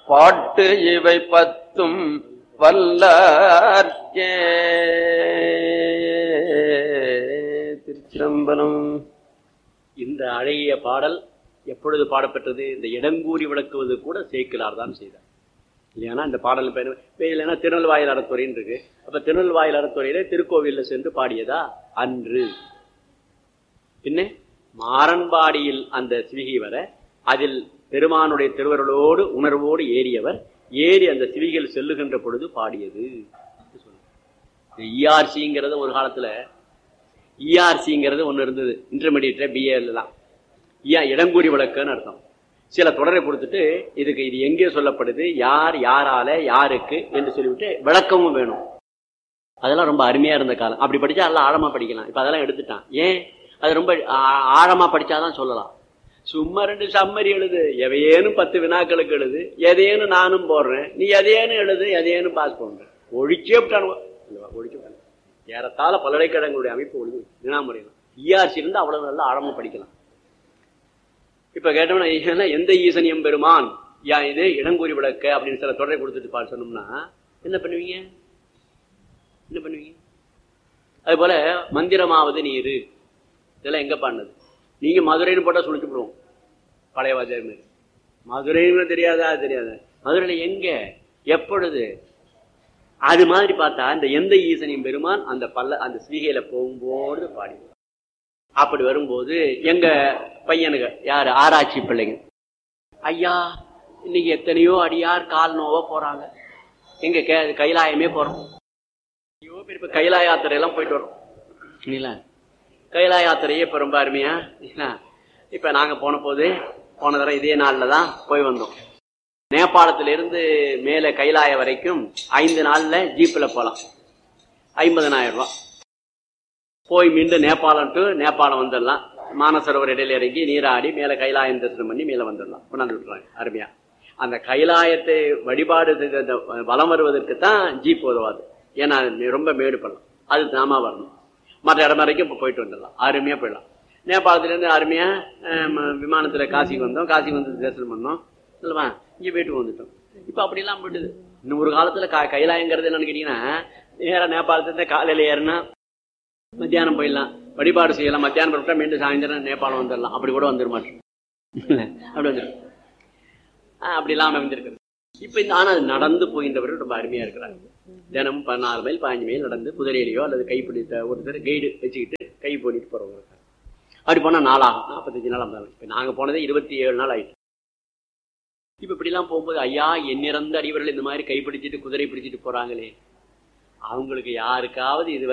பாட்டு இவை பத்தும் வல்லார்க்கே திருச்சிரம்பலம் இந்த அழகிய பாடல் எப்பொழுது பாடப்பட்டது இந்த இடங்கூறி விளக்குவது கூட சேக்கிலார் தான் செய்தார் இல்லையானா இந்த பாடல் பேர் இப்ப இல்லைன்னா திருநெல்வாயில் அறத்துறைன்னு இருக்கு அப்ப திருநெல்வாயில் அறத்துறையில திருக்கோவில்ல சென்று பாடியதா அன்று பின்ன மாறன்பாடியில் அந்த சிவிகை வர அதில் பெருமானுடைய திருவருளோடு உணர்வோடு ஏறியவர் ஏறி அந்த சிவிகையில் செல்லுகின்ற பொழுது பாடியது இஆர்சிங்கிறது ஒரு காலத்துல இஆர்சிங்கிறது ஒன்று இருந்தது இன்டர்மீடியட்ல பிஏலாம் ஐயா இடங்கூறி விளக்குன்னு அர்த்தம் சில தொடரை கொடுத்துட்டு இதுக்கு இது எங்கே சொல்லப்படுது யார் யாரால யாருக்கு என்று சொல்லிவிட்டு விளக்கமும் வேணும் அதெல்லாம் ரொம்ப அருமையா இருந்த காலம் அப்படி படிச்சா எல்லாம் ஆழமா படிக்கலாம் இப்ப அதெல்லாம் எடுத்துட்டான் ஏன் அது ரொம்ப ஆ- ஆழமா படிச்சாதான் சொல்லலாம் சும்மா ரெண்டு சம்மரி எழுது எவையேனும் பத்து வினாக்களுக்கு எழுது எதையேனும் நானும் போடுறேன் நீ எதையேனும் எழுது எதையேனும் பாஸ் பண்ற ஒழிச்சே விட்டானுவோ இல்லவா? ஒழிச்சு விட்டானுவோ. ஏறத்தாழ பல்கலைக்கழகங்களுடைய அமைப்பு ஒழுங்கு வினாமுறையில் இஆர்சி இருந்து அவ்வளவு நல்லா ஆழமா படிக்கலாம் இப்ப கேட்டோம்னா ஏன்னா, எந்த ஈசனியம் பெருமான் யா இது இடங்கூறி விளக்க அப்படின்னு சில தொடரை கொடுத்துட்டு பாரு சொன்னோம்னா என்ன பண்ணுவீங்க என்ன பண்ணுவீங்க அது போல மந்திரமாவது நீரு இதெல்லாம் எங்க பாடினது நீங்க மதுரைன்னு போட்டா சொல்லிட்டு போடுவோம் பழைய வாத்தியார் மாதிரி மதுரைன்னு தெரியாதா தெரியாதா மதுரையில எங்க எப்பொழுது அது மாதிரி பார்த்தா இந்த எந்த ஈசனியும் பெருமான் அந்த பல்ல அந்த ஸ்ரீகையில போகும்போது பாடி அப்படி வரும்போது எங்க பையனுங்க யாரு ஆராய்ச்சி பிள்ளைங்க ஐயா இன்னைக்கு எத்தனையோ அடியார் கால் நோவ போறாங்க எங்க கே- கைலாயமே போறோம் ஐயோ பெரிய பெரிய கைலாய யாத்திரை எல்லாம் போயிட்டு வரோம் இல்லைங்களா கைலாய யாத்திரையே இப்ப ரொம்ப அருமையா இல்லைங்களா? இப்ப நாங்க போன போது போன தடவை இதே நாள்ல தான் போய் வந்தோம் நேபாளத்திலிருந்து மேல கைலாய வரைக்கும் ஐந்து நாள்ல ஜீப்ல போலாம் ஐம்பதனாயிரம் ரூபாய் போய் மீண்டும் நேபாளம் டு நேபாளம் வந்துடலாம் மானசரோவர் இடையில இறங்கி நீராடி மேல கைலாயம் தரிசனம் பண்ணி மேல வந்துடலாம் கொண்டாந்து விட்டுறாங்க அருமையா அந்த கைலாயத்தை வழிபாடு செய்த அந்த வலம் வருவதற்கு தான் ஜீப் உதவாது ஏன்னா அது ரொம்ப மேடு பள்ளம் அது நாம வரணும் மற்ற இடம் வரைக்கும் இப்போ போயிட்டு வந்துடலாம் அருமையா போயிடலாம் நேபாளத்துலேருந்து அருமையா அஹ், ம- விமானத்துல காசிக்கு வந்தோம் காசிக்கு வந்து தரிசனம் பண்ணோம் இல்லவா இங்க வீட்டுக்கு வந்துட்டோம் இப்ப அப்படிலாம் போயிடுது இன்னும் ஒரு காலத்துல க- கைலாயங்கிறது என்னன்னு கேட்டீங்கன்னா நேரா நேபாளத்துல காலையில ஏறினா மத்தியானம் போயிடலாம் வழிபாடு செய்யலாம் மத்தியானம் போட்டா மீண்டும் சாயந்தரம் நேபாளம் வந்துடலாம் அப்படி கூட வந்துட மாட்டோம் அப்படி வந்துடும் அப்படிலாம் அமைந்திருக்கிறது இப்ப இந்த ஆனா அது நடந்து போகின்றவர்கள் ரொம்ப அருமையா இருக்கிறாங்க தினமும் பதினாறு மைல் பதினஞ்சு மைல் நடந்து குதிரையிலையோ அல்லது கைப்பிடித்த ஒருத்தர் கைடு வச்சுக்கிட்டு கை போனிட்டு போறவங்க இருக்காங்க அப்படி போனா நாளாகும் நாற்பத்தஞ்சு நாள் ஐம்பது நாள் இப்ப நாங்க போனதே இருபத்தி ஏழு நாள் ஆயிட்டு இப்ப இப்படிலாம் போகும்போது ஐயா எண்ணிறந்த அடிவர்கள் இந்த மாதிரி கைப்பிடிச்சிட்டு குதிரை பிடிச்சிட்டு போறாங்களே அவங்களுக்கு யாருக்காவது இது